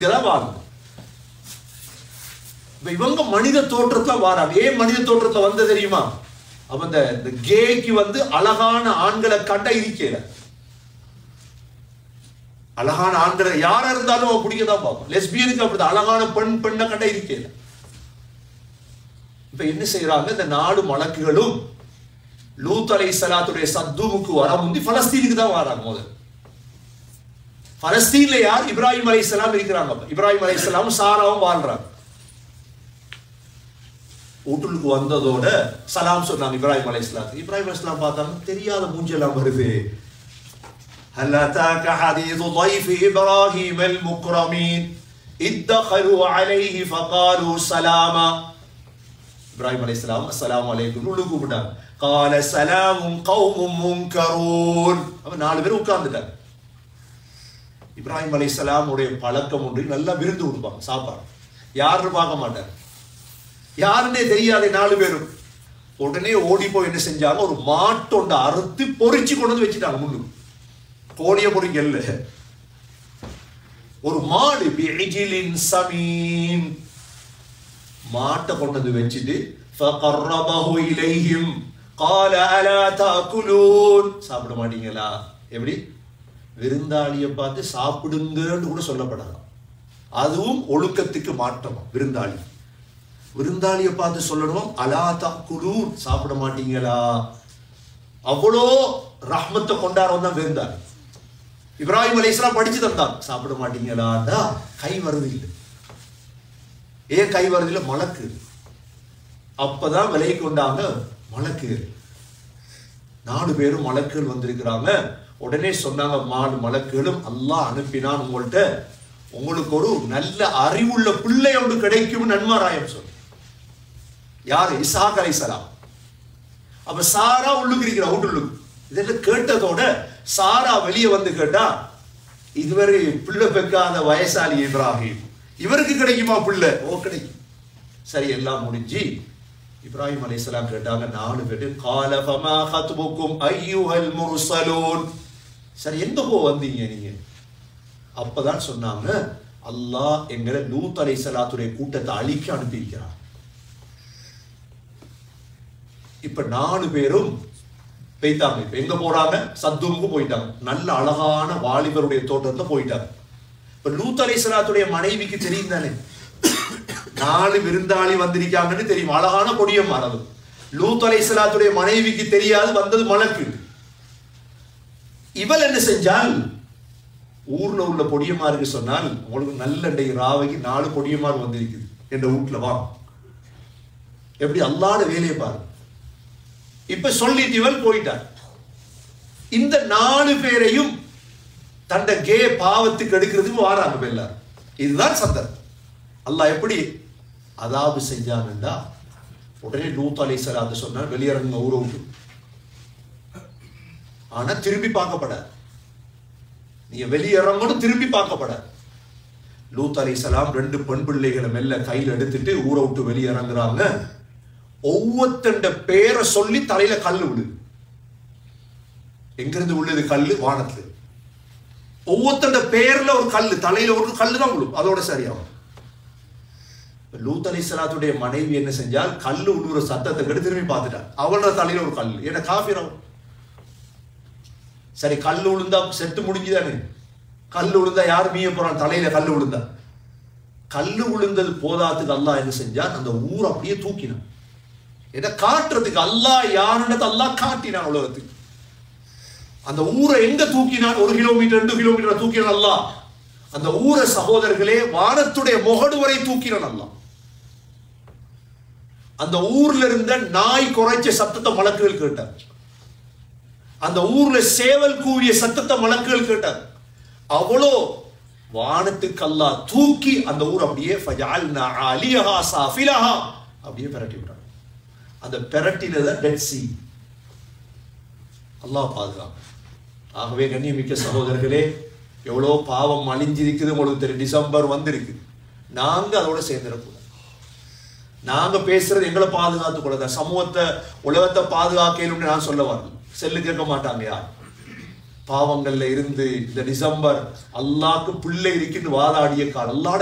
இங்கதான் வாழும் இப்ப இவங்க மனித தோற்றத்துல வாராங்க ஏன் மனித தோற்றத்துல வந்த தெரியுமா அப்ப இந்த இந்த கேக்கு வந்து அழகான ஆண்களை கண்ட இருக்கல அழகான ஆண்களை யாரா இருந்தாலும் அவன் பிடிக்கதான் பார்ப்பான் லெஸ்பியனுக்கு அப்படிதான் அழகான பெண் பெண்ணை கண்ட இருக்கல இப்ப என்ன செய்யறாங்க இந்த நாடு மலக்குகளும் லூத் அலை சலாத்துடைய சத்துமுக்கு வர முந்தி பலஸ்தீனுக்கு தான் வராங்க முதல்ல பலஸ்தீன்ல யார் இப்ராஹிம் அலை இருக்கிறாங்க அப்ப. இப்ராஹிம் அலை சாராவும் வாழ்றாங்க வீட்டுக்கு வந்ததோட சலாம் சொன்னாங்க இப்ராஹிம் அலை இப்ராஹிம் அலை பார்த்தாங்க தெரியாத மூஞ்செல்லாம் வருது هل أتاك حديث ضيف إبراهيم المكرمين إذ دخلوا عليه فقالوا سلاما இப்ராஹிம் அலை இஸ்லாம் அஸ்ஸலாமு அலைக்கும் உள்ள கூப்பிட்டாங்க கால சலாமும் கௌமும் முன்கரூன் அப்ப நாலு பேர் உட்கார்ந்துட்டாங்க இப்ராஹிம் அலை உடைய பழக்கம் ஒன்று நல்லா விருந்து கொடுப்பாங்க சாப்பாடு யாருன்னு பார்க்க மாட்டாங்க யாருன்னே தெரியாத நாலு பேரும் உடனே ஓடி போய் என்ன செஞ்சாங்க ஒரு மாட்டொண்ட அறுத்து பொறிச்சு கொண்டு வந்து வச்சுட்டாங்க முன்னு கோழிய பொறிக்கல்ல ஒரு மாடு பிஜிலின் சமீன் மாட்டை கொண்டு வந்து வச்சுட்டு فقربه إليهم قال ألا تأكلون சாப்பிட மாட்டீங்களா எப்படி விருந்தாளியை பார்த்து சாப்பிடுங்கன்னு கூட சொல்லப்படலாம் அதுவும் ஒழுக்கத்துக்கு மாற்றமா விருந்தாளி விருந்தாளியை பார்த்து சொல்லணும் அலா தக்குலூன் சாப்பிட மாட்டீங்களா அவ்வளோ ரஹ்மத்தை கொண்டாடுறவன் தான் விருந்தாளி இப்ராஹிம் அலைஸ்லாம் படிச்சு தந்தான் சாப்பிட மாட்டீங்களாண்டா கை வருது இல்லை ஏன் கை வருது இல்லை மலக்கு அப்பதான் விலை கொண்டாங்க மலக்கு நாலு பேரும் மலக்குகள் வந்திருக்கிறாங்க உடனே சொன்னாங்க மாடு மலக்குகளும் அல்லாஹ் அனுப்பினான் உங்கள்கிட்ட உங்களுக்கு ஒரு நல்ல அறிவுள்ள பிள்ளை ஒன்று கிடைக்கும் நன்மாராயம் சொன்ன யாரு இசாக் அலைசலாம் அப்ப சாரா உள்ளுக்கு இருக்கிற உள்ளுக்கு இதெல்லாம் கேட்டதோட சாரா வெளியே வந்து கேட்டா இதுவரை பிள்ளை பெக்காத வயசாளி இப்ராஹிம் இவருக்கு கிடைக்குமா பிள்ளை ஓ கிடைக்கும் சரி எல்லாம் முடிஞ்சு இப்ராஹிம் அலைஹிஸ்ஸலாம் கேட்டாங்க நாலு பேரு கால ஃபமா ஹத்புக்கும் ஐயுஹல் முர்சலூன் சரி எங்க போ வந்தீங்க நீங்க அப்பதான் சொன்னாங்க அல்லாஹ் எங்களை லூத் அலைஹிஸ்ஸலாத்துடைய கூட்டத்தை அழிக்க அனுப்பியிருக்கிறான் இப்ப நாலு பேரும் போய்த்தாங்க இப்ப எங்க போறாங்க சத்துமுக்கு போயிட்டாங்க நல்ல அழகான வாலிபருடைய தோட்டத்துல போயிட்டாங்க இப்ப லூத் அலைஹிஸ்ஸலாத்துடைய மனைவிக்கு தெரியும் தானே நாலு விருந்தாளி வந்திருக்காங்கன்னு தெரியும் அழகான கொடியம் மரது லூத் அலைஹிஸ்ஸலாத்துடைய மனைவிக்கு தெரியாது வந்தது மலக்கு இவள் என்ன செஞ்சால் ஊர்ல உள்ள பொடியமாருக்கு சொன்னால் உங்களுக்கு நல்ல இன்றைக்கு ராவைக்கு நாலு பொடியமார் வந்திருக்குது என்ற வீட்டுல வா எப்படி அல்லாத வேலையை பாரு இப்ப சொல்லிட்டு இவள் போயிட்டார் இந்த நாலு பேரையும் தண்ட கே பாவத்துக்கு எடுக்கிறதுக்கு வாராங்க எல்லாரும் இதுதான் சந்தர்ப்பம் அல்லாஹ் எப்படி அதாபு செஞ்சான்டா உடனே லூத் அலை சலாத்து சொன்னார் வெளியிறங்க ஊரை விட்டு ஆனா திரும்பி பார்க்கப்படாது நீங்க வெளியிறங்கணும் திரும்பி பார்க்கப்படாது லூத் அலை சலாம் ரெண்டு பெண் பிள்ளைகளை மெல்ல கையில் எடுத்துட்டு ஊரை விட்டு வெளியிறங்குறாங்க ஒவ்வொருத்தண்ட பேரை சொல்லி தலையில கல்லு விடு எங்கிருந்து உள்ளது கல்லு வானத்துல ஒவ்வொருத்தண்ட பேர்ல ஒரு கல்லு தலையில ஒரு கல்லு தான் விழும் அதோட சரியாகும் லூத் அலி சலாத்துடைய மனைவி என்ன செஞ்சால் கல்லு உழுவுற சத்தத்தை கெடு திரும்பி பார்த்துட்டான் அவளோட தலையில ஒரு கல் ஏன்னா காஃபிரம் சரி கல்லு விழுந்தா செட்டு முடிஞ்சுதானே கல்லு விழுந்தா யார் மீய போறான் தலையில கல்லு விழுந்தா கல்லு விழுந்தது போதாத்துக்கு அல்லாஹ் என்ன செஞ்சான் அந்த ஊர் அப்படியே தூக்கினான் எதை காட்டுறதுக்கு அல்லாஹ் யாருன்றது அல்லாஹ் காட்டினான் உலகத்துக்கு அந்த ஊரை எங்க தூக்கினான் ஒரு கிலோமீட்டர் ரெண்டு கிலோமீட்டர் தூக்கினான் அல்லாஹ் அந்த ஊரை சகோதரர்களே வானத்துடைய முகடு வரை தூக்கினான் அல்லாஹ் அந்த ஊர்ல இருந்த நாய் குறைச்ச சத்தத்தை மலக்குகள் கேட்டார் அந்த ஊர்ல சேவல் கூவிய சத்தத்தை மலக்குகள் கேட்டார் அவ்வளோ வானத்துக்கு அல்லாஹ் தூக்கி அந்த ஊர் அப்படியே ஃபஜால்னா அலியஹா சாஃபிலஹா அப்படியே பிரட்டி விட்டாங்க அந்த பிரட்டில தான் டெட் சி அல்லாஹ் பாதுகாப்பு ஆகவே கண்ணியமிக்க சகோதரர்களே எவ்வளோ பாவம் அழிஞ்சிருக்குது உங்களுக்கு தெரியும் டிசம்பர் வந்திருக்கு நாங்க அதோட சேர்ந்துடக்கூடாது நாங்க பேசுறது எங்களை பாதுகாத்துக் கொள்ளதான் சமூகத்தை உலகத்தை பாதுகாக்கணும்னு நான் சொல்ல வரல செல்லு கேட்க மாட்டாங்க யார் பாவங்கள்ல இருந்து இந்த டிசம்பர் அல்லாஹ்க்கு பிள்ளை இருக்குன்னு வாதாடிய காலம் அல்லாஹ்